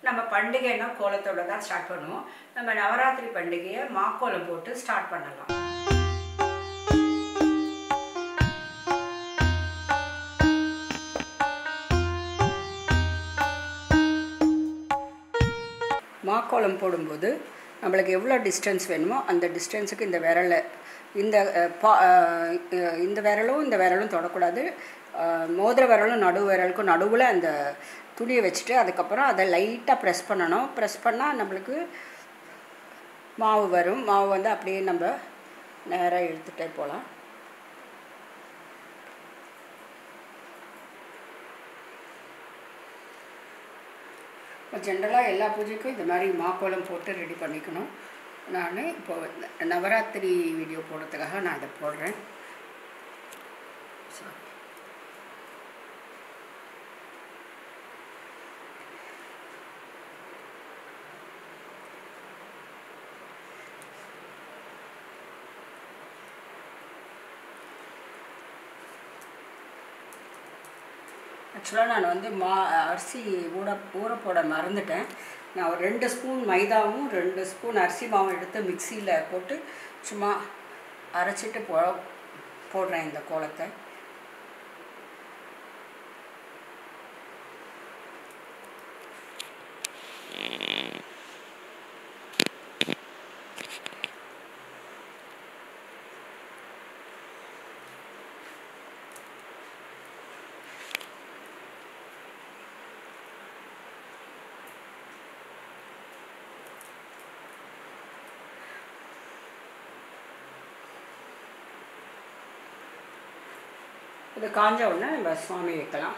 நம்ம பண்டிகைன்னா கோலத்தோட தான் ஸ்டார்ட் பண்ணுவோம் நம்ம நவராத்திரி பண்டிகையை மாக்கோலம் போட்டு ஸ்டார்ட் பண்ணலாம் மாக்கோலம் போடும்போது நம்மளுக்கு எவ்வளோ டிஸ்டன்ஸ் வேணுமோ அந்த டிஸ்டன்ஸுக்கு இந்த விரலை இந்த அஹ், பா அஹ், அஹ், இந்த விரலும் இந்த விரலும் தொடக்கூடாது அஹ், மோதிர விரலும் நடு விரலுக்கும் நடுவில் அந்த துணியை வச்சுட்டு அதுக்கப்புறம் அதை லைட்டாக ப்ரெஸ் பண்ணணும் ப்ரெஸ் பண்ணால் நம்மளுக்கு மாவு வரும் மாவு வந்து அப்படியே நம்ம நேராக இழுத்துட்டே போகலாம் இப்போ ஜென்ரலாக எல்லா பூஜைக்கும் இந்த மாதிரி மாக்கோலம் போட்டு ரெடி பண்ணிக்கணும் நான் இப்போ நவராத்திரி வீடியோ போடுறதுக்காக நான் அதை போடுறேன் Sorry. ஆக்சுவலாக நான் வந்து மா அரிசி ஊற ஊற போட மறந்துட்டேன் நான் ஒரு ரெண்டு ஸ்பூன் மைதாவும் ரெண்டு ஸ்பூன் அரிசி மாவும் எடுத்து மிக்சியில் போட்டு சும்மா அரைச்சிட்டு போ போடுறேன் இந்த கோலத்தை இது காஞ்ச உடனே நம்ம சுவாமி வைக்கலாம்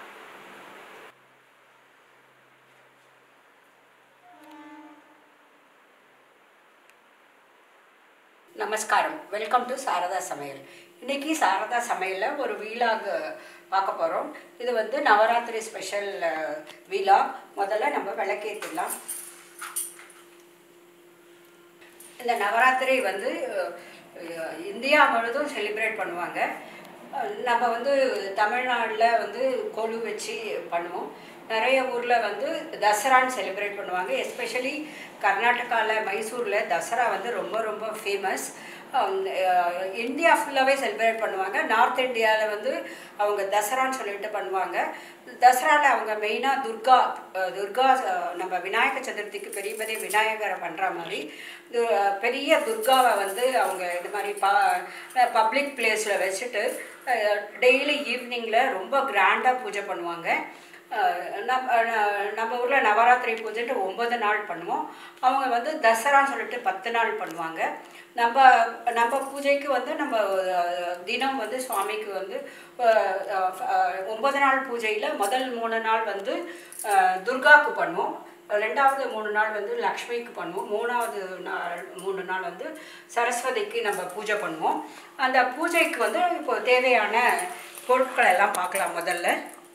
நமஸ்காரம் வெல்கம் டு சாரதா சமையல் இன்னைக்கு சாரதா சமையலில் ஒரு வீலாக் பார்க்க போகிறோம் இது வந்து நவராத்திரி ஸ்பெஷல் வீலாக் முதல்ல நம்ம விளக்கேற்றிடலாம் இந்த நவராத்திரி வந்து அஹ், இந்தியா முழுதும் செலிப்ரேட் பண்ணுவாங்க அஹ், நம்ம வந்து தமிழ்நாட்டில் வந்து கொலு வச்சு பண்ணுவோம் நிறைய ஊரில் வந்து தசரான்னு செலிப்ரேட் பண்ணுவாங்க எஸ்பெஷலி கர்நாடகாவில் மைசூரில் தசரா வந்து ரொம்ப ரொம்ப ஃபேமஸ் இந்தியா ஃபுல்லாகவே செலிப்ரேட் பண்ணுவாங்க நார்த் இந்தியாவில் வந்து அவங்க தசரான்னு சொல்லிட்டு பண்ணுவாங்க தசராவில் அவங்க மெயினாக துர்கா அஹ், துர்கா அஹ், நம்ம விநாயக சதுர்த்திக்கு பெரிய பெரிய விநாயகரை பண்ணுற மாதிரி து- பெரிய துர்காவை வந்து அவங்க இந்த மாதிரி பா பப்ளிக் பிளேஸில் வச்சுட்டு டெய்லி ஈவினிங்கில் ரொம்ப கிராண்டாக பூஜை பண்ணுவாங்க அஹ் நம்ம அஹ் நம்ம ஊரில் நவராத்திரி பூஜைட்டு ஒன்பது நாள் பண்ணுவோம் அவங்க வந்து தசரான்னு சொல்லிட்டு பத்து நாள் பண்ணுவாங்க நம்ம நம்ம பூஜைக்கு வந்து நம்ம அஹ், தினம் வந்து சுவாமிக்கு வந்து அஹ், அஹ், ஒன்பது நாள் பூஜையில் முதல் மூணு நாள் வந்து அஹ், துர்காவுக்கு பண்ணுவோம் ரெண்டாவது மூணு நாள் வந்து லக்ஷ்மிக்கு பண்ணுவோம் மூணாவது நாள் மூணு நாள் வந்து சரஸ்வதிக்கு நம்ம பூஜை பண்ணுவோம் அந்த பூஜைக்கு வந்து இப்போ தேவையான பொருட்களை எல்லாம் பார்க்கலாம் முதல்ல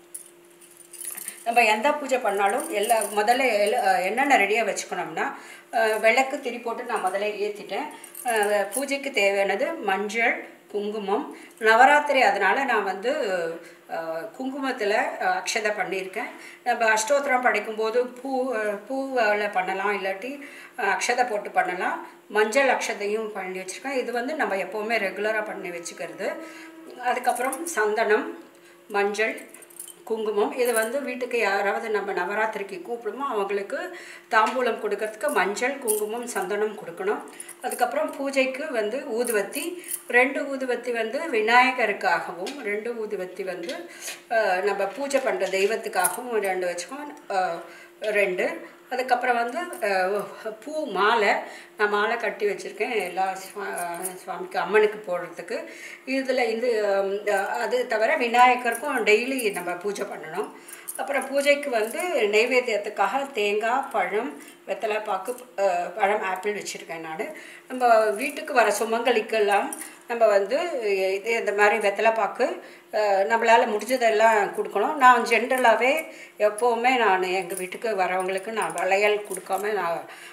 நம்ம எந்த பூஜை பண்ணாலும் எல்லா முதல்ல எல் என்னென்ன ரெடியாக வச்சுக்கணும்னா அஹ், விளக்கு திரி போட்டு நான் முதல்ல ஏற்றிட்டேன் பூஜைக்கு தேவையானது மஞ்சள் குங்குமம் நவராத்திரி அதனால் நான் வந்து குங்குமத்தில் அக்ஷதை பண்ணியிருக்கேன் நம்ம அஷ்டோத்திரம் படிக்கும்போது பூ அஹ், பூவில் பண்ணலாம் இல்லாட்டி அஹ், அக்ஷதை போட்டு பண்ணலாம் மஞ்சள் அக்ஷதையும் பண்ணி வச்சுருக்கேன் இது வந்து நம்ம எப்போவுமே ரெகுலராக பண்ணி வச்சுக்கிறது அதுக்கப்புறம் சந்தனம் மஞ்சள் குங்குமம் இது வந்து வீட்டுக்கு யாராவது நம்ம நவராத்திரிக்கு கூப்பிடுமோ அவங்களுக்கு தாம்பூலம் கொடுக்கறதுக்கு மஞ்சள் குங்குமம் சந்தனம் கொடுக்கணும் அதுக்கப்புறம் பூஜைக்கு வந்து ஊதுவத்தி ரெண்டு ஊதுவத்தி வந்து விநாயகருக்காகவும் ரெண்டு ஊதுவத்தி வந்து அஹ், நம்ம பூஜை பண்ணுற தெய்வத்துக்காகவும் ரெண்டு வச்சுக்கோம் அஹ், ரெண்டு அதுக்கப்புறம் வந்து அஹ், பூ மாலை நான் மாலை கட்டி வச்சுருக்கேன் எல்லா சுவா- சுவாமிக்கு அம்மனுக்கு போடுறதுக்கு இதில் இது ஹம், அது தவிர விநாயகருக்கும் டெய்லி நம்ம பூஜை பண்ணணும் அப்புறம் பூஜைக்கு வந்து நைவேத்தியத்துக்காக தேங்காய் பழம் வெத்தலை பாக்கு அஹ், பழம் ஆப்பிள் வச்சுருக்கேன் நான் நம்ம வீட்டுக்கு வர சுமங்கலிக்கெல்லாம் நம்ம வந்து இது இந்த மாதிரி வெத்தலை பாக்கு நம்மளால் முடிஞ்சதெல்லாம் கொடுக்கணும் நான் ஜென்ரலாகவே எப்போவுமே நான் எங்கள் வீட்டுக்கு வரவங்களுக்கு நான் வளையல் கொடுக்காம நான்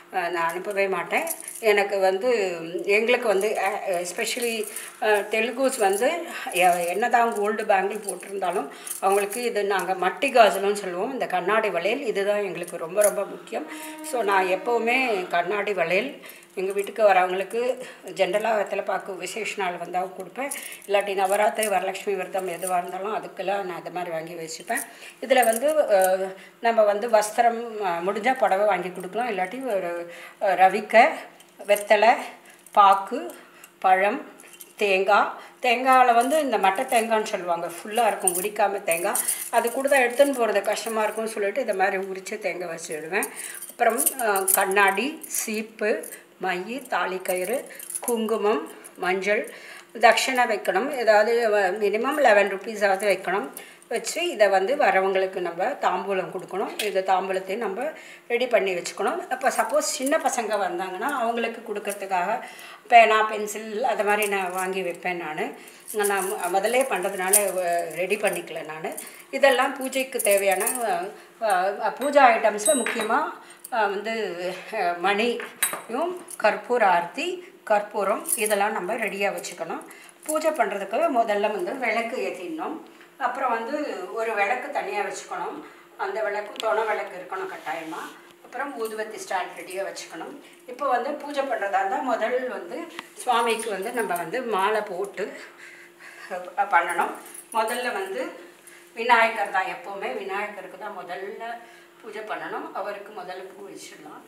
அஹ், நான் அனுப்பவே மாட்டேன் எனக்கு வந்து ம், எங்களுக்கு வந்து எஸ்பெஷலி தெலுங்குஸ் வந்து எ- என்னதான் கோல்டு பேங்கிள் போட்டிருந்தாலும் அவங்களுக்கு இது நாங்கள் மட்டி காஜலும்னு சொல்லுவோம் இந்த கண்ணாடி வளையல் இதுதான் எங்களுக்கு ரொம்ப ரொம்ப முக்கியம் ஸோ நான் எப்போவுமே கண்ணாடி வளையல் எங்கள் வீட்டுக்கு வரவங்களுக்கு ஜென்ரலாக வெத்தலை பாக்கு விசேஷ நாள் வந்தால் கொடுப்பேன் இல்லாட்டி நவராத்திரி வரலட்சுமி விரதம் எதுவாக இருந்தாலும் அதுக்கெல்லாம் நான் அது மாதிரி வாங்கி வச்சுப்பேன் இதில் வந்து அஹ், நம்ம வந்து வஸ்திரம் முடிஞ்சால் புடவை வாங்கி கொடுக்கலாம் இல்லாட்டி ஒரு அஹ், ரவிக்கை வெத்தலை பாக்கு பழம் தேங்காய் தேங்காயில் வந்து இந்த மட்டை தேங்காய்னு சொல்லுவாங்க ஃபுல்லாக இருக்கும் உரிக்காமல் தேங்காய் அது கூட தான் எடுத்துன்னு போகிறது கஷ்டமாக இருக்கும்னு சொல்லிட்டு இதை மாதிரி உரித்து தேங்காய் வச்சுடுவேன் அப்புறம் அஹ், கண்ணாடி சீப்பு மை தாலிக்கயிறு குங்குமம் மஞ்சள் தட்சணை வைக்கணும் ஏதாவது மினிமம் லெவன் ருபீஸாவது வைக்கணும் வச்சு இதை வந்து வரவங்களுக்கு நம்ம தாம்பூலம் கொடுக்கணும் இந்த தாம்பூலத்தையும் நம்ம ரெடி பண்ணி வச்சுக்கணும் அப்போ சப்போஸ் சின்ன பசங்க வந்தாங்கன்னா அவங்களுக்கு கொடுக்கறதுக்காக பேனா பென்சில் அது மாதிரி நான் வாங்கி வைப்பேன் நான் நான் மு- முதல்லே பண்ணுறதுனால ரெடி பண்ணிக்கல நான் இதெல்லாம் பூஜைக்கு தேவையான அஹ், அஹ், பூஜா ஐட்டம்ஸில் முக்கியமாக வந்து அஹ், மணியும் கற்பூர ஆர்த்தி கற்பூரம் இதெல்லாம் நம்ம ரெடியாக வச்சுக்கணும் பூஜை பண்ணுறதுக்கு முதல்ல வந்து விளக்கு ஏற்றிடணும் அப்புறம் வந்து ஒரு விளக்கு தனியாக வச்சுக்கணும் அந்த விளக்கு துணை விளக்கு இருக்கணும் கட்டாயமாக அப்புறம் ஊதுவத்தி ஸ்டாண்ட் ரெடியாக வச்சுக்கணும் இப்போ வந்து பூஜை பண்ணுறதா இருந்தால் முதல் வந்து சுவாமிக்கு வந்து நம்ம வந்து மாலை போட்டு அஹ், பண்ணணும் முதல்ல வந்து விநாயகர் தான் எப்போவுமே விநாயகருக்கு தான் முதல்ல பூஜை பண்ணணும் அவருக்கு முதல்ல பூ வச்சிடலாம்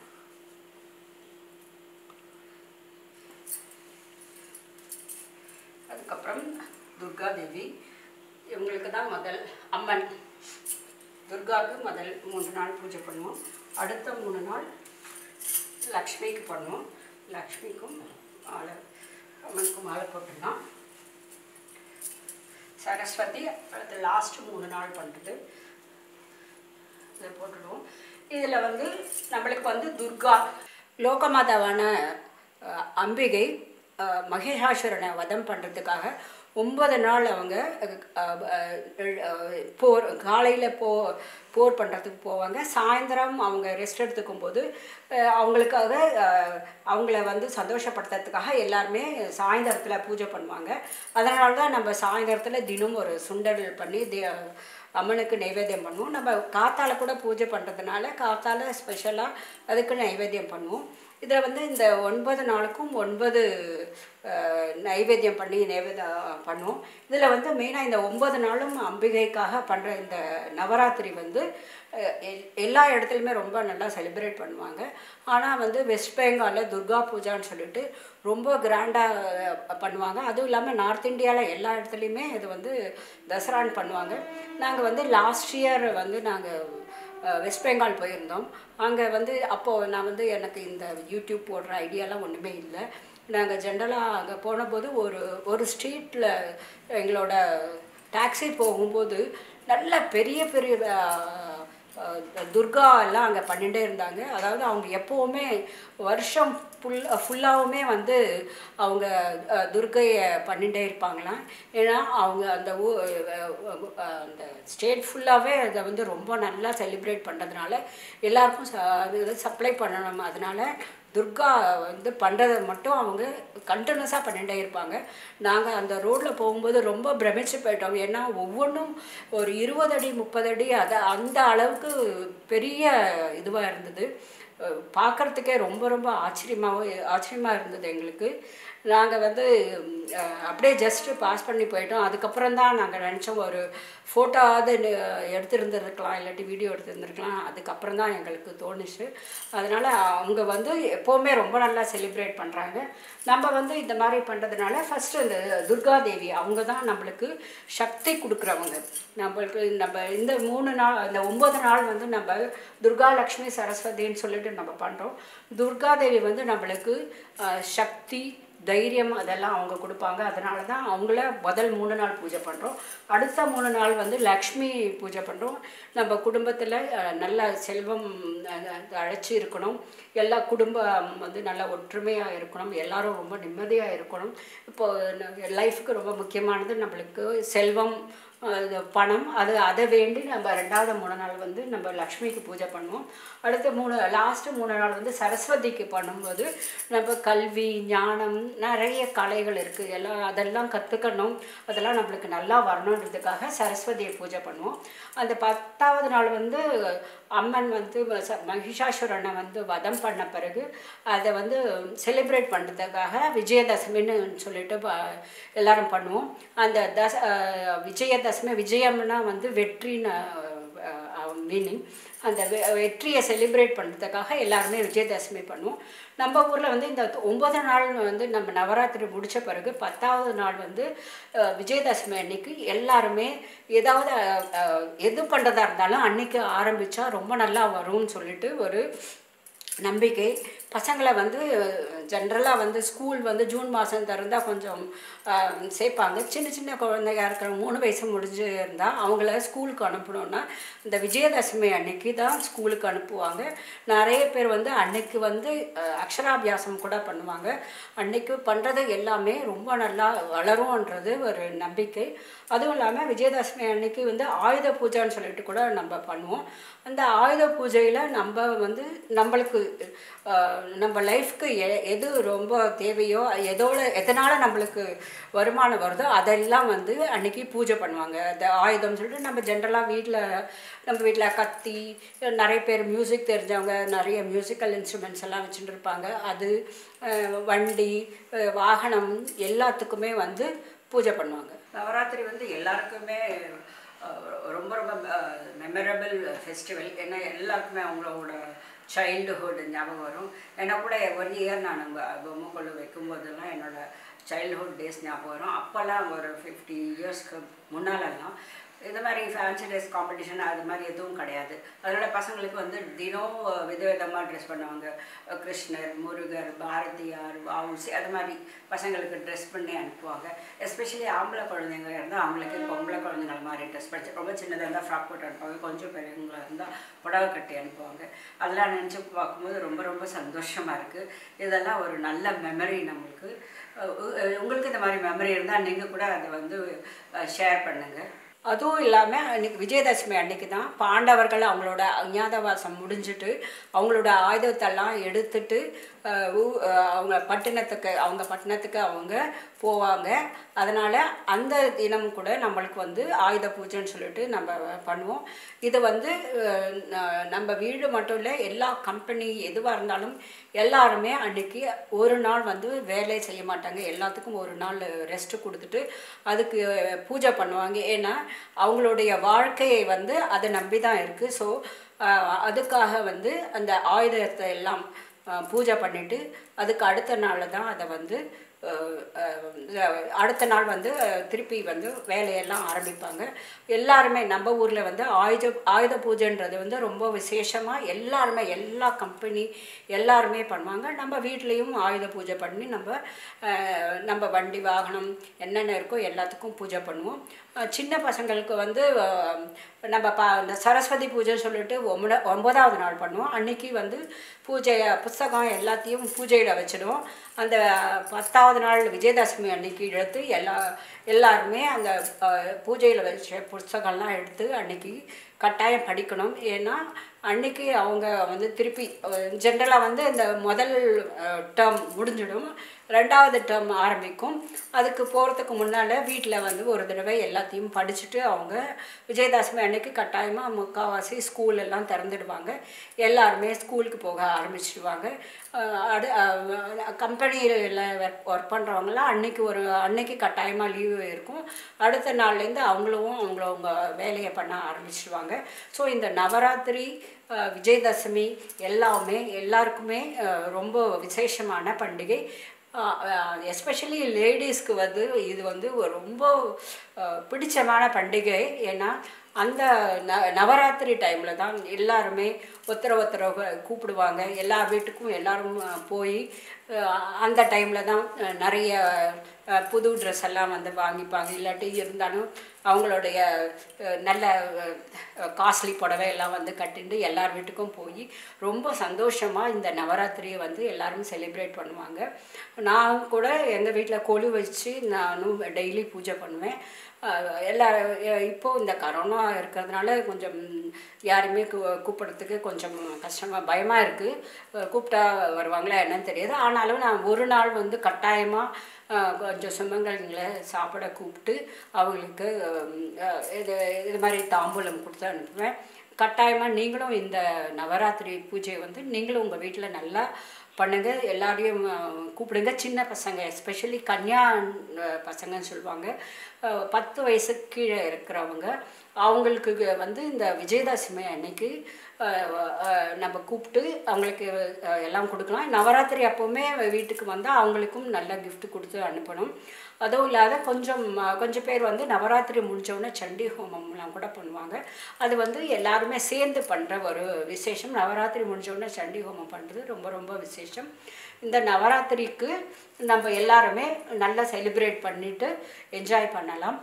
அதுக்கப்புறம் துர்கா தேவி இவங்களுக்கு தான் முதல் அம்மன் துர்காவுக்கு முதல் மூன்று நாள் பூஜை பண்ணுவோம் அடுத்த மூணு நாள் லக்ஷ்மிக்கு பண்ணுவோம் லக்ஷ்மிக்கும் மாலை அம்மனுக்கும் மாலை போட்டுடலாம் சரஸ்வதி அடுத்து லாஸ்ட் மூணு நாள் பண்ணுறது இதை போட்டுடுவோம் இதில் வந்து நம்மளுக்கு வந்து துர்கா லோகமாதாவான அஹ், அம்பிகை அஹ், மகிஷாசுரனை வதம் பண்ணுறதுக்காக ஒன்பது நாள் அவங்க அஹ், அஹ், அஹ், போர் காலையில் போ போர் பண்ணுறதுக்கு போவாங்க சாயந்தரம் அவங்க ரெஸ்ட் எடுத்துக்கும் போது அஹ், அவங்களுக்காக அஹ், அவங்கள வந்து சந்தோஷப்படுத்துறதுக்காக எல்லாருமே சாயந்தரத்தில் பூஜை பண்ணுவாங்க அதனால தான் நம்ம சாயந்தரத்தில் தினம் ஒரு சுண்டல் பண்ணி தே அம்மனுக்கு நைவேத்தியம் பண்ணுவோம் நம்ம காத்தால கூட பூஜை பண்ணுறதுனால காத்தால ஸ்பெஷலாக அதுக்கு நைவேத்தியம் பண்ணுவோம் இதில் வந்து இந்த ஒன்பது நாளுக்கும் ஒன்பது அஹ், நைவேத்தியம் பண்ணி நைவேத்தியம் பண்ணுவோம் இதில் வந்து மெயினாக இந்த ஒன்பது நாளும் அம்பிகைக்காக பண்ணுற இந்த நவராத்திரி வந்து அஹ், எல்- எல்லா இடத்துலையுமே ரொம்ப நல்லா செலிப்ரேட் பண்ணுவாங்க ஆனால் வந்து வெஸ்ட் பெங்காலில் துர்கா பூஜான்னு சொல்லிட்டு ரொம்ப கிராண்டாக பண்ணுவாங்க அதுவும் இல்லாமல் நார்த் இந்தியாவில் எல்லா இடத்துலையுமே இது வந்து தசரான்னு பண்ணுவாங்க நாங்கள் வந்து லாஸ்ட் இயர் வந்து நாங்கள் வெஸ்ட் பெங்கால் போயிருந்தோம் அங்கே வந்து அப்போது நான் வந்து எனக்கு இந்த யூடியூப் போடுற ஐடியாலாம் ஒன்றுமே இல்லை நாங்கள் ஜென்ரலாக அங்கே போனபோது ஒரு ஒரு ஸ்ட்ரீட்டில் எங்களோட டாக்ஸி போகும்போது நல்ல பெரிய பெரிய அஹ், அஹ், துர்கா எல்லாம் அங்கே பண்ணிகிட்டே இருந்தாங்க அதாவது அவங்க எப்போவுமே வருஷம் ஃபுல் ஃபுல்லாகவுமே வந்து அவங்க அஹ், துர்க்கையை பண்ணிகிட்டே இருப்பாங்களாம் ஏன்னா அவங்க அந்த ஊ அஹ், அஹ், அந்த ஸ்டேட் ஃபுல்லாகவே அதை வந்து ரொம்ப நல்லா செலிப்ரேட் பண்ணுறதுனால எல்லாருக்கும் ச- அது சப்ளை பண்ணணும் அதனால துர்கா வந்து பண்ணுறதை மட்டும் அவங்க கண்டினியூஸாக பண்ணிகிட்டே இருப்பாங்க நாங்கள் அந்த ரோட்டில் போகும்போது ரொம்ப பிரமிச்சு போயிட்டோம் ஏன்னா ஒவ்வொன்றும் ஒரு இருபது அடி முப்பது அடி அதை அந்த அளவுக்கு பெரிய இதுவாக இருந்தது பார்க்குறதுக்கே ரொம்ப ரொம்ப ஆச்சரியமாகவும் ஆச்சரியமாக இருந்தது எங்களுக்கு நாங்கள் வந்து ம், அஹ், அப்படியே ஜஸ்ட்டு பாஸ் பண்ணி போயிட்டோம் அதுக்கப்புறம் தான் நாங்கள் நினச்சோம் ஒரு ஃபோட்டோவாவது எடுத்திருந்துருக்கலாம் இல்லாட்டி வீடியோ எடுத்திருந்துருக்கலாம் அதுக்கப்புறம் தான் எங்களுக்கு தோணுச்சு அதனால் அவங்க வந்து எப்போவுமே ரொம்ப நல்லா செலிப்ரேட் பண்ணுறாங்க நம்ம வந்து இந்த மாதிரி பண்ணுறதுனால ஃபஸ்ட்டு இந்த துர்கா தேவி அவங்க தான் நம்மளுக்கு சக்தி கொடுக்குறவங்க நம்மளுக்கு நம்ம இந்த மூணு நாள் இந்த ஒம்பது நாள் வந்து நம்ம துர்கா லக்ஷ்மி சரஸ்வதின்னு சொல்லிட்டு நம்ம பண்ணுறோம் துர்கா தேவி வந்து நம்மளுக்கு அஹ், சக்தி தைரியம் அதெல்லாம் அவங்க கொடுப்பாங்க அதனால தான் அவங்கள முதல் மூணு நாள் பூஜை பண்ணுறோம் அடுத்த மூணு நாள் வந்து லக்ஷ்மி பூஜை பண்ணுறோம் நம்ம குடும்பத்தில் நல்ல செல்வம் அழைச்சி இருக்கணும் எல்லா குடும்பம் வந்து நல்லா ஒற்றுமையாக இருக்கணும் எல்லாரும் ரொம்ப நிம்மதியாக இருக்கணும் இப்போ லைஃபுக்கு ரொம்ப முக்கியமானது நம்மளுக்கு செல்வம் அது பணம் அது அதை வேண்டி நம்ம ரெண்டாவது மூணு நாள் வந்து நம்ம லக்ஷ்மிக்கு பூஜை பண்ணுவோம் அடுத்து மூணு லாஸ்ட்டு மூணு நாள் வந்து சரஸ்வதிக்கு பண்ணும்போது நம்ம கல்வி ஞானம் நிறைய கலைகள் இருக்குது எல்லாம் அதெல்லாம் கற்றுக்கணும் அதெல்லாம் நம்மளுக்கு நல்லா வரணுன்றதுக்காக சரஸ்வதியை பூஜை பண்ணுவோம் அந்த பத்தாவது நாள் வந்து அம்மன் வந்து ச- மகிஷாசுரனை வந்து வதம் பண்ண பிறகு அதை வந்து செலிப்ரேட் பண்ணுறதுக்காக விஜயதசமின்னு சொல்லிட்டு ப- எல்லாரும் பண்ணுவோம் அந்த தச அஹ் விஜயதசமி விஜயம்னா வந்து வெற்றின்னு மீனிங் அந்த வெ- வெற்றியை செலிப்ரேட் பண்ணுறதுக்காக எல்லாருமே விஜயதசமி பண்ணுவோம் நம்ம ஊரில் வந்து இந்த ஒன்பது நாள் வந்து நம்ம நவராத்திரி முடித்த பிறகு பத்தாவது நாள் வந்து அஹ், விஜயதசமி அன்னைக்கு எல்லாருமே ஏதாவது அஹ், அஹ், எது பண்ணுறதா இருந்தாலும் அன்னைக்கு ஆரம்பித்தா ரொம்ப நல்லா வரும்னு சொல்லிட்டு ஒரு நம்பிக்கை பசங்களை வந்து ஜென்ரலாக வந்து ஸ்கூல் வந்து ஜூன் மாதம் திறந்தால் கொஞ்சம் ஆஹ், சேர்ப்பாங்க சின்ன சின்ன குழந்தைங்க இருக்கிற மூணு வயசு முடிஞ்சு இருந்தால் அவங்கள ஸ்கூலுக்கு அனுப்பணுன்னா இந்த விஜயதசமி அன்னைக்கு தான் ஸ்கூலுக்கு அனுப்புவாங்க நிறைய பேர் வந்து அன்னைக்கு வந்து ஆஹ், அக்ஷராபியாசம் கூட பண்ணுவாங்க அன்னைக்கு பண்ணுறது எல்லாமே ரொம்ப நல்லா வளரும்ன்றது ஒரு நம்பிக்கை அதுவும் இல்லாமல் விஜயதசமி அன்னைக்கு வந்து ஆயுத பூஜைன்னு சொல்லிட்டு கூட நம்ம பண்ணுவோம் அந்த ஆயுத பூஜையில் நம்ம வந்து நம்மளுக்கு ஆஹ், நம்ம லைஃப்க்கு எ எது ரொம்ப தேவையோ எதோட எதனால் நம்மளுக்கு வருமானம் வருதோ அதெல்லாம் வந்து அன்னைக்கு பூஜை பண்ணுவாங்க அந்த ஆயுதம் சொல்லிட்டு நம்ம ஜென்ரலாக வீட்டில் நம்ம வீட்டில் கத்தி நிறைய பேர் மியூசிக் தெரிஞ்சவங்க நிறைய மியூசிக்கல் இன்ஸ்ட்ருமெண்ட்ஸ் எல்லாம் வச்சுட்டு இருப்பாங்க அது ஆஹ், வண்டி ஆஹ், வாகனம் எல்லாத்துக்குமே வந்து பூஜை பண்ணுவாங்க நவராத்திரி வந்து எல்லாருக்குமே அஹ், ரொம்ப ரொம்ப மெமரபிள் ஃபெஸ்டிவல் ஏன்னா எல்லாருக்குமே அவங்களோட சைல்டுஹுட் ஞாபகம் வரும் ஏன்னா கூட ஒன் இயர் நான் பொம்மை கொள்ளு வைக்கும்போதெல்லாம் என்னோட சைல்டுஹுட் டேஸ் ஞாபகம் வரும் அப்போல்லாம் ஒரு ஃபிஃப்டி இயர்ஸ்க்கு முன்னாலெல்லாம் இந்த மாதிரி ஃபேன்சி ட்ரெஸ் காம்படிஷன் அது மாதிரி எதுவும் கிடையாது அதனால் பசங்களுக்கு வந்து தினம் விதவிதமாக ட்ரெஸ் பண்ணுவாங்க அஹ் கிருஷ்ணர் முருகர் பாரதியார் வவுசி அது மாதிரி பசங்களுக்கு ட்ரெஸ் பண்ணி அனுப்புவாங்க எஸ்பெஷலி ஆம்பளை குழந்தைங்க இருந்தால் அவங்களுக்கு பொம்பளை குழந்தைங்கள மாதிரி ட்ரெஸ் படிச்சு ரொம்ப சின்னதாக இருந்தால் ஃப்ராக் போட்டு அனுப்புவாங்க கொஞ்சம் பெரியவங்களா இருந்தால் புடவை கட்டி அனுப்புவாங்க அதெல்லாம் நினச்சி பார்க்கும்போது ரொம்ப ரொம்ப சந்தோஷமாக இருக்குது இதெல்லாம் ஒரு நல்ல மெமரி நம்மளுக்கு அஹ் உ- உங்களுக்கு இந்த மாதிரி மெமரி இருந்தால் நீங்கள் கூட அதை வந்து ஷேர் பண்ணுங்கள் அதுவும் இல்லாமல் அன்றைக்கி விஜயதசமி அன்னைக்கு தான் பாண்டவர்கள் அவங்களோட அஞ்ஞாதவாசம் முடிஞ்சிட்டு அவங்களோட ஆயுதத்தெல்லாம் எடுத்துட்டு அஹ், ஊ- அஹ், அவங்க பட்டணத்துக்கு அவங்க பட்டணத்துக்கு அவங்க போவாங்க அதனால் அந்த தினம் கூட நம்மளுக்கு வந்து ஆயுத பூஜைன்னு சொல்லிட்டு நம்ம பண்ணுவோம் இது வந்து அஹ், ந- நம்ம வீடு மட்டும் இல்லை எல்லா கம்பெனி எதுவாக இருந்தாலும் எல்லாருமே அன்னைக்கு ஒரு நாள் வந்து வேலை செய்ய மாட்டாங்க எல்லாத்துக்கும் ஒரு நாள் ரெஸ்ட் கொடுத்துட்டு அதுக்கு பூஜை பண்ணுவாங்க ஏன்னா அவங்களுடைய வாழ்க்கையை வந்து அதை நம்பி தான் இருக்குது ஸோ அதுக்காக வந்து அந்த ஆயுதத்தை எல்லாம் அஹ், பூஜை பண்ணிட்டு அதுக்கு அடுத்த நாளில் தான் அதை வந்து அஹ், அஹ், அடுத்த நாள் வந்து அஹ், திருப்பி வந்து வேலையெல்லாம் ஆரம்பிப்பாங்க எல்லாருமே நம்ம ஊரில் வந்து ஆயுத ஆயுத பூஜைன்றது வந்து ரொம்ப விசேஷமாக எல்லாருமே எல்லா கம்பெனி எல்லாருமே பண்ணுவாங்க நம்ம வீட்லேயும் ஆயுத பூஜை பண்ணி நம்ம அஹ், நம்ம வண்டி வாகனம் என்னென்ன இருக்கோ எல்லாத்துக்கும் பூஜை பண்ணுவோம் அஹ், சின்ன பசங்களுக்கு வந்து அஹ், நம்ம பா இந்த சரஸ்வதி பூஜை சொல்லிட்டு ஒம்பத ஒன்பதாவது நாள் பண்ணுவோம் அன்னைக்கு வந்து பூஜை புஸ்தகம் எல்லாத்தையும் பூஜையில் வச்சிடுவோம் அந்த பத்தாவது நாள் விஜயதசமி அன்னைக்கு எடுத்து எல்லா எல்லாருமே அந்த பூஜையில் வச்ச புஸ்தகம்லாம் எடுத்து அன்னைக்கு கட்டாயம் படிக்கணும் ஏன்னா அன்னைக்கு அவங்க வந்து திருப்பி ஜென்ரலாக வந்து இந்த முதல் டேர்ம் முடிஞ்சிடும் ரெண்டாவது டேர்ம் ஆரம்பிக்கும் அதுக்கு போகிறதுக்கு முன்னால் வீட்டில் வந்து ஒரு தடவை எல்லாத்தையும் படிச்சுட்டு அவங்க விஜயதசமி அன்னைக்கு கட்டாயமாக முக்கால்வாசி ஸ்கூல் எல்லாம் திறந்துடுவாங்க எல்லாருமே ஸ்கூலுக்கு போக ஆரம்பிச்சிடுவாங்க அஹ் அடு கம்பெனியில் ஒர்க் பண்ணுறவங்களாம் அன்னைக்கு ஒரு அன்னைக்கு கட்டாயமாக லீவு இருக்கும் அடுத்த நாள்லேருந்து அவங்களும் அவங்களவங்க வேலையை பண்ண ஆரம்பிச்சிடுவாங்க ஸோ இந்த நவராத்திரி அஹ், விஜயதசமி எல்லாமே எல்லாருக்குமே அஹ், ரொம்ப விசேஷமான பண்டிகை எஸ்பெஷலி லேடிஸ்க்கு வந்து இது வந்து ஒரு ரொம்ப அஹ், பிடிச்சமான பண்டிகை ஏன்னா அந்த ந நவராத்திரி டைமில் தான் எல்லாருமே ஒருத்தர ஒருத்தர கூப்பிடுவாங்க எல்லா வீட்டுக்கும் எல்லாரும் அஹ், போய் அஹ், அந்த டைமில் தான் அஹ், நிறைய அஹ், புது ட்ரெஸ் எல்லாம் வந்து வாங்கிப்பாங்க இல்லாட்டி இருந்தாலும் அவங்களுடைய அஹ், நல்ல காஸ்ட்லி புடவை எல்லாம் வந்து கட்டிண்டு எல்லார் வீட்டுக்கும் போய் ரொம்ப சந்தோஷமாக இந்த நவராத்திரியை வந்து எல்லாரும் செலிப்ரேட் பண்ணுவாங்க நான் கூட எங்கள் வீட்டில் கொலு வச்சு நானும் டெய்லி பூஜை பண்ணுவேன் அஹ், எல்லா அஹ், இப்போ இந்த கரோனா இருக்கிறதுனால கொஞ்சம் யாருமே கூ கூப்பிட்றதுக்கு கொஞ்சம் கஷ்டமாக பயமாக இருக்குது கூப்பிட்டா வருவாங்களா என்னன்னு தெரியாது ஆனாலும் நான் ஒரு நாள் வந்து கட்டாயமாக கொஞ்சம் சுமங்கலிங்களை சாப்பிட கூப்பிட்டு அவங்களுக்கு அஹ், இது இது மாதிரி தாம்பூலம் கொடுத்து அனுப்புவேன் கட்டாயமாக நீங்களும் இந்த நவராத்திரி பூஜையை வந்து நீங்களும் உங்கள் வீட்டில் நல்லா பண்ணுங்க எல்லாரையும் அஹ், கூப்பிடுங்க சின்ன பசங்க எஸ்பெஷலி கன்யா அஹ், பசங்கன்னு சொல்லுவாங்க அஹ், பத்து வயசுக்கு கீழே இருக்கிறவங்க அவங்களுக்கு வந்து இந்த விஜயதசமி அன்னைக்கு அஹ், அஹ், நம்ம கூப்பிட்டு அவங்களுக்கு அஹ், எல்லாம் கொடுக்கலாம் நவராத்திரி அப்போவுமே வீட்டுக்கு வந்தால் அவங்களுக்கும் நல்ல gift கொடுத்து அனுப்பணும் அதுவும் இல்லாத கொஞ்சம் அஹ், கொஞ்சம் பேர் வந்து நவராத்திரி முடிஞ்ச சண்டி ஹோமம்லாம் கூட பண்ணுவாங்க அது வந்து எல்லாருமே சேர்ந்து பண்ணுற ஒரு விசேஷம் நவராத்திரி முடிஞ்ச உடனே சண்டி ஹோமம் பண்ணுறது ரொம்ப ரொம்ப விசேஷம் இந்த நவராத்திரிக்கு நம்ம எல்லாருமே நல்லா செலிப்ரேட் பண்ணிட்டு என்ஜாய் பண்ணலாம்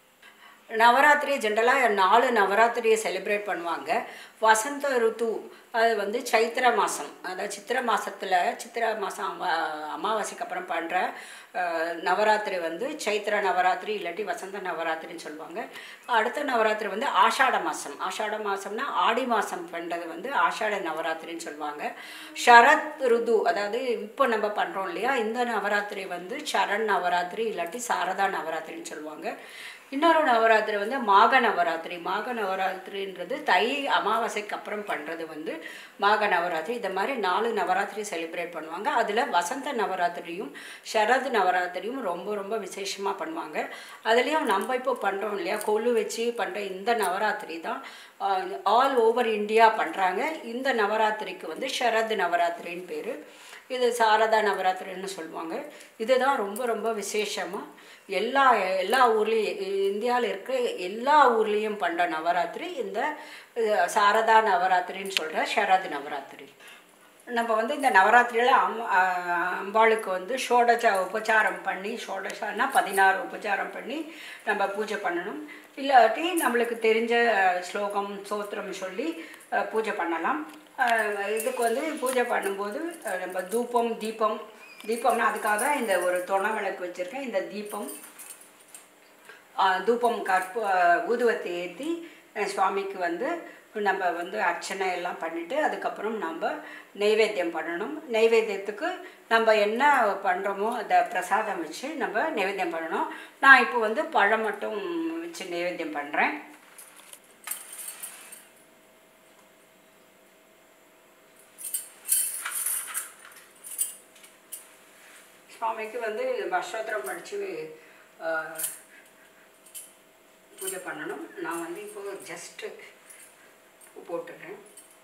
நவராத்திரி ஜென்ரலாக நாலு நவராத்திரியை செலிப்ரேட் பண்ணுவாங்க வசந்த ருத்து அது வந்து சைத்திர மாதம் அதாவது சித்திர மாதத்தில் சித்திர மாதம் அமா அமாவாசைக்கு அப்புறம் பண்ணுற நவராத்திரி வந்து சைத்திர நவராத்திரி இல்லாட்டி வசந்த நவராத்திரின்னு சொல்லுவாங்க அடுத்த நவராத்திரி வந்து ஆஷாட மாதம் ஆஷாட மாதம்னா ஆடி மாதம் பண்ணுறது வந்து ஆஷாட நவராத்திரின்னு சொல்லுவாங்க ஷரத் ருது அதாவது இப்போ நம்ம பண்ணுறோம் இல்லையா இந்த நவராத்திரி வந்து சரண் நவராத்திரி இல்லாட்டி சாரதா நவராத்திரின்னு சொல்லுவாங்க இன்னொரு நவராத்திரி வந்து மாக நவராத்திரி மாக நவராத்திரின்றது தை அமாவாசைக்கு அப்புறம் பண்ணுறது வந்து மாக நவராத்திரி இந்த மாதிரி நாலு நவராத்திரி செலிப்ரேட் பண்ணுவாங்க அதில் வசந்த நவராத்திரியும் ஷரத் நவராத்திரியும் ரொம்ப ரொம்ப விசேஷமாக பண்ணுவாங்க அதுலேயும் நம்ம இப்போ பண்ணுறோம் இல்லையா கொலு வச்சு பண்ணுற இந்த நவராத்திரி தான் ஆல் ஓவர் இந்தியா பண்ணுறாங்க இந்த நவராத்திரிக்கு வந்து ஷரத் நவராத்திரின்னு பேர் இது சாரதா நவராத்திரின்னு சொல்லுவாங்க இதுதான் ரொம்ப ரொம்ப விசேஷமாக எல்லா எல்லா ஊர்லேயும் இந்தியாவில் இருக்க எல்லா ஊர்லேயும் பண்ணுற நவராத்திரி இந்த அஹ், சாரதா நவராத்திரின்னு சொல்கிற ஷரத் நவராத்திரி நம்ம வந்து இந்த நவராத்திரியில் அம் அஹ், அம்பாளுக்கு வந்து ஷோடச உபச்சாரம் பண்ணி ஷோடசானா பதினாறு உபச்சாரம் பண்ணி நம்ம பூஜை பண்ணணும் இல்லாட்டி நம்மளுக்கு தெரிஞ்ச அஹ், ஸ்லோகம் சோத்திரம் சொல்லி அஹ், பூஜை பண்ணலாம் அஹ், இதுக்கு வந்து பூஜை பண்ணும்போது அஹ், நம்ம தூபம் தீபம் தீபம்னா அதுக்காக தான் இந்த ஒரு தொண விளக்கு வச்சுருக்கேன் இந்த தீபம் ஆஹ், தூபம் கற்பு ஆஹ், ஊதுவத்தை ஏற்றி சுவாமிக்கு வந்து நம்ம வந்து அர்ச்சனை எல்லாம் பண்ணிவிட்டு அதுக்கப்புறம் நம்ம நெய்வேத்தியம் பண்ணணும் நெய்வேத்தியத்துக்கு நம்ம என்ன பண்ணுறோமோ அதை பிரசாதம் வச்சு நம்ம நைவேத்தியம் பண்ணணும் நான் இப்போ வந்து பழம் மட்டும் வச்சு நைவேத்தியம் பண்ணுறேன் சுவாமிக்கு வந்து அஷ்டோத்திரம் படித்து பூஜை பண்ணணும் நான் வந்து இப்போ ஜஸ்ட்டு பூ போட்டுடுறேன்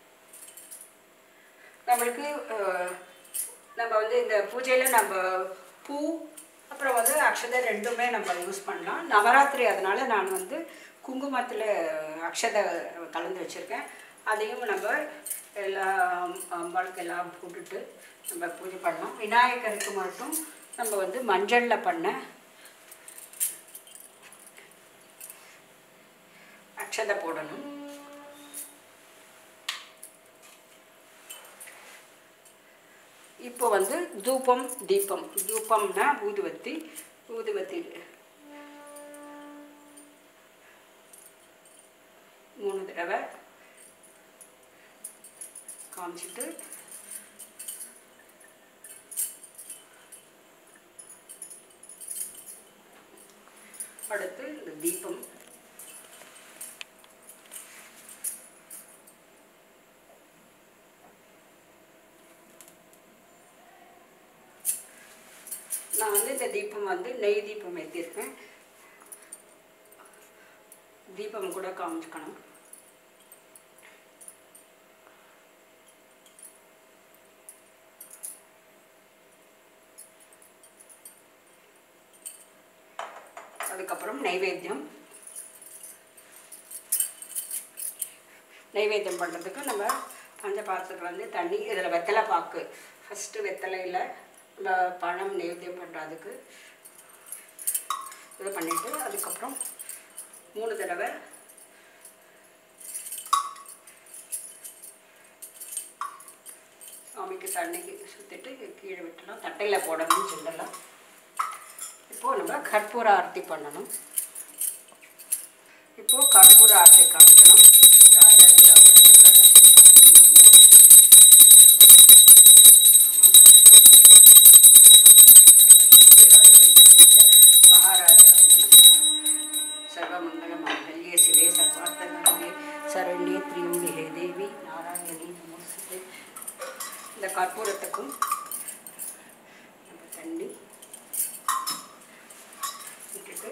நம்மளுக்கு அஹ், நம்ம வந்து இந்த பூஜையில் நம்ம பூ அப்புறம் வந்து அக்ஷதை ரெண்டுமே நம்ம யூஸ் பண்ணலாம் நவராத்திரி அதனால நான் வந்து குங்குமத்தில் அக்ஷதை கலந்து வச்சுருக்கேன் அதையும் நம்ம எல்லா அம்பாளுக்கு எல்லாம் போட்டுட்டு நம்ம பூஜை பண்ணலாம் விநாயகருக்கு மட்டும் நம்ம வந்து மஞ்சளில் பண்ண அக்ஷதை போடணும் இப்போ வந்து தூபம் தீபம் தூபம்னா ஊதுவத்தி ஊதுவத்தி மூணு தடவை காமிச்சிட்டு அடுத்து இந்த தீபம் நான் வந்து இந்த தீபம் வந்து நெய் தீபம் ஏற்றிருக்கேன் தீபம் கூட காமிச்சுக்கணும் அதுக்கப்புறம் நைவேத்தியம் நைவேத்தியம் பண்ணுறதுக்கு நம்ம பஞ்ச பாத்திரத்தில் வந்து தண்ணி இதில் வெத்தலை பாக்கு ஃபஸ்ட்டு வெத்தலையில் நம்ம பழம் நைவேத்தியம் பண்ணுறதுக்கு இது பண்ணிவிட்டு அதுக்கப்புறம் மூணு தடவை சாமிக்கு தண்ணிக்கு சுற்றிட்டு கீழே விட்டுலாம் தட்டையில் போடணும்னு சொல்லலாம் இப்போது நம்ம கற்பூர ஆரத்தி பண்ணணும் இப்போது கற்பூர ஆரத்தி காமிக்கணும் ராஜாஜி ராஜாஜி சரஸ்வதி மகாராஜாய நமः सर्वमङ्गलमाङ्गल्ये शिवे सर्वार्थकार्ये சரண்யே திரியும்பிகே தேவி நாராயணி நமஸ்தே இந்த கற்பூரத்துக்கும் நம்ம தண்ணி விட்டுட்டு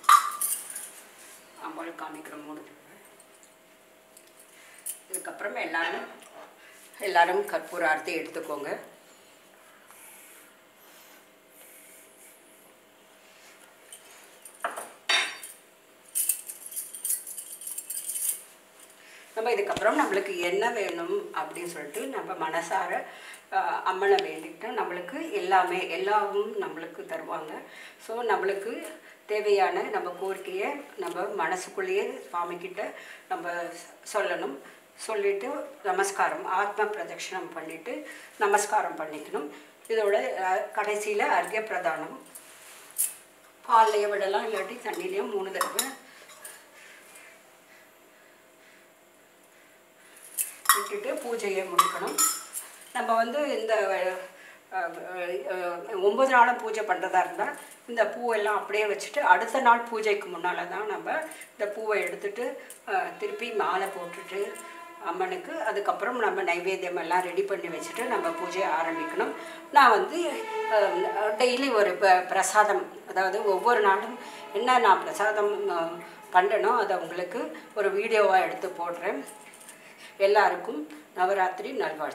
அம்பாள் காமிக்கிற மூணு தடவை. இதுக்கப்புறம் எல்லாரும் எல்லாரும் கற்பூர ஆரத்தி எடுத்துக்கோங்க நம்ம இதுக்கப்புறம் நம்மளுக்கு என்ன வேணும் அப்படின்னு சொல்லிட்டு நம்ம மனசார ஆஹ், அம்மனை வேண்டிக்கிட்டு நம்மளுக்கு எல்லாமே எல்லாமும் நம்மளுக்கு தருவாங்க ஸோ நம்மளுக்கு தேவையான நம்ம கோரிக்கையை நம்ம மனசுக்குள்ளேயே சுவாமிக்கிட்ட நம்ம சொ- சொல்லணும் சொல்லிட்டு நமஸ்காரம் ஆத்ம பிரதட்சணம் பண்ணிட்டு நமஸ்காரம் பண்ணிக்கணும் இதோட கடைசியில் அர்க்கிய பிரதானம் பால்லையே விடலாம் இல்லாட்டி தண்ணிலையும் மூணு தடவை விட்டுட்டு பூஜையை முடிக்கணும் நம்ம வந்து இந்த அஹ், அஹ், ஒன்பது நாளும் பூஜை பண்ணுறதா இருந்தால் இந்த பூவெல்லாம் அப்படியே வச்சுட்டு அடுத்த நாள் பூஜைக்கு முன்னால் தான் நம்ம இந்த பூவை எடுத்துட்டு அஹ், திருப்பி மாலை போட்டுட்டு அம்மனுக்கு அதுக்கப்புறம் நம்ம நைவேத்தியம் எல்லாம் ரெடி பண்ணி வச்சுட்டு நம்ம பூஜையை ஆரம்பிக்கணும் நான் வந்து டெய்லி ஒரு ப- பிரசாதம் அதாவது ஒவ்வொரு நாளும் என்ன நான் பிரசாதம் அஹ், பண்ணுறேனோ அதை உங்களுக்கு ஒரு வீடியோவாக எடுத்து போடுறேன் எல்லாருக்கும் நவராத்திரி நல்வாழ்த்து